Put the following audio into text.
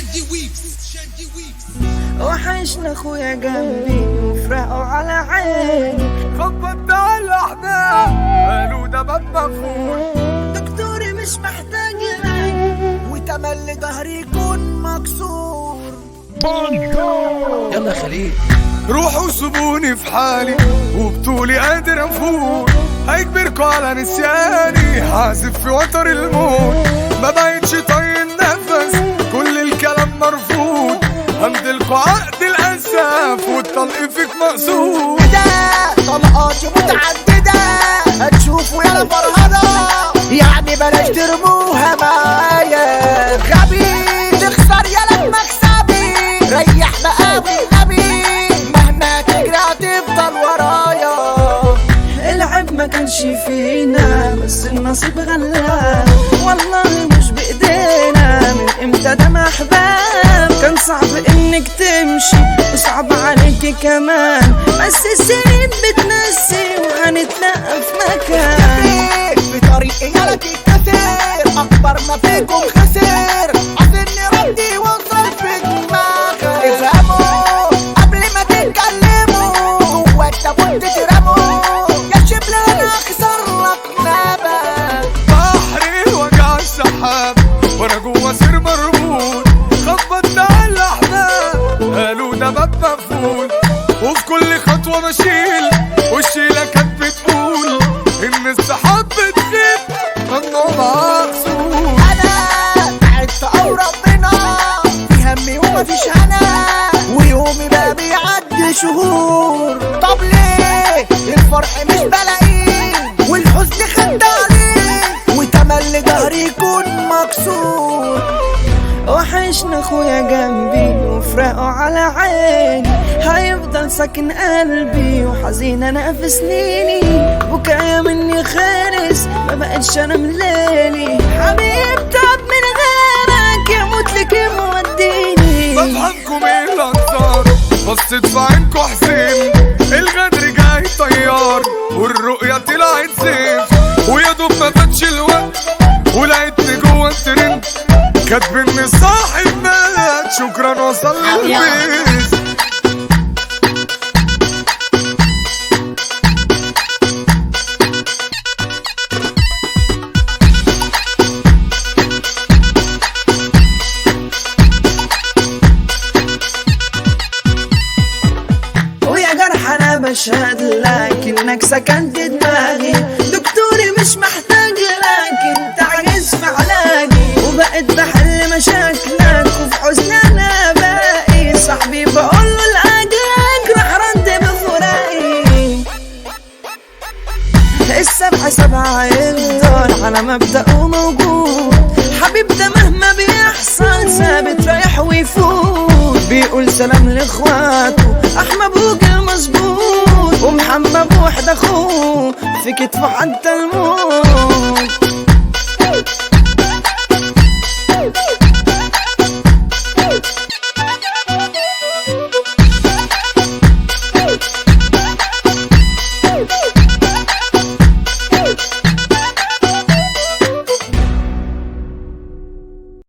شادي ويبس شادي ويبس وحشنا اخويا جنبي وفرقوا على عيني خبطت على الاحباب قالوا ده باب مقفول دكتوري مش محتاج لك وتملي ظهري يكون مكسور يلا يا خليل روحوا سيبوني في حالي وبطولي قادر افوق هيجبركوا على نسياني حاسب في وتر الموت ما بقتش طايق نفس كل الكلام مرفوض همدلكوا عقد الاسف والطلق فيك مقصود ده طلقاتي متعددة هتشوفوا يا فرهدة يعني بلاش ترموها معايا غبي تخسر يا مكسبي ريح بقى والنبي مهما تجري هتفضل ورايا العيب ما كانش فينا بس النصيب غلاب والله مش بايدينا من امتى ده احباب كان صعب انك تمشي وصعب عليكي كمان بس السنين بتنسي وهنتلاقى في مكان في طريقي يالك كتير اكبر ما فيكم خسر عايزني ردي وصل في دماغك افهموا قبل ما تتكلموا جوا التابوت ترموا يا شبل انا اخسر لك نبات بحري وجع السحاب وانا جوا سير مربوط خبطت على الاحباب قالوا ده باب مقفول وفي كل خطوه بشيل والشيله كانت بتقول ان السحاب بتغيب ممنوع مقصود انا تعبت او ربنا في همي ومفيش هنا ويومي بقى بيعدي شهور طب ليه الفرح مش بلاقيه والحزن خد عليه وتملي ظهري يكون مكسور وحشنا اخويا جنبي وفرقوا على عيني هيفضل ساكن قلبي وحزين انا في سنيني بكايا مني خالص ما بقتش انا من ليلي حبيب تعب من غيرك يموت لك موديني بفهمكم ايه الانصار بصيت في عينكوا حسين الغدر جاي طيار والرؤية طلعت زيت ويا دوب ما فاتش الوقت ولقيتني جوه الترند كاتبني صاحب مات شكرا وصل للبيت ويا جرح انا بشهد لك انك سكنت دماغي دكتوري مش محتاج لك انت عاجز في علاجي وبقيت بحل مشاكلك وفي حزن انا باقي صاحبي بقول له لاجلك راح رد بفراقي السبعة سبعة يفضل على مبدأه موجود حبيب ده مهما بيحصل ثابت رايح ويفوت بيقول سلام لاخواته احمد ابوك المظبوط ومحمد بوحد اخوه في كتفه حتى الموت